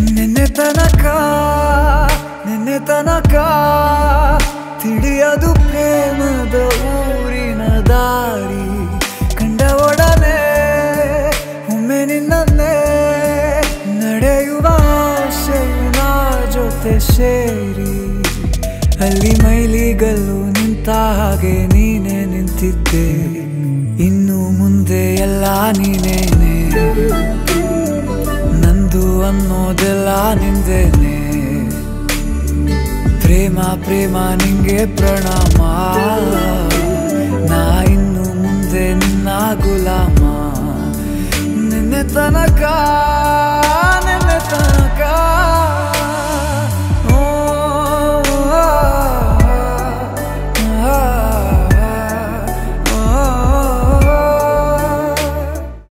ನಿನ್ನೆ ತನಕ ನಿನ್ನೆ ತನಕ ತಿಳಿಯದು ಪ್ರೇಮದ ಊರಿನ ದಾರಿ ಕಂಡ ಒಡನೆ ಒಮ್ಮೆ ನಿನ್ನನ್ನೇ ನಡೆಯುವ ಆಸೆಯು ನಾ ಜೊತೆ ಸೇರಿ ಅಲ್ಲಿ ಮೈಲಿಗಲ್ಲು ನಿಂತ ಹಾಗೆ ನೀನೇ ನಿಂತಿದ್ದೆ ಇನ್ನು ಮುಂದೆ ಎಲ್ಲ ನೀನೇನೆ ನಂದು ಅನ್ನೋದೆಲ್ಲ ನಿಂದೇನೆ ಪ್ರೇಮ ಪ್ರೇಮ ನಿಂಗೆ ಪ್ರಣಾಮ ನಾ ಇನ್ನು ಮುಂದೆ ನಿನ್ನ ಗುಲಾಮ ನಿನ್ನೆ ತನಕ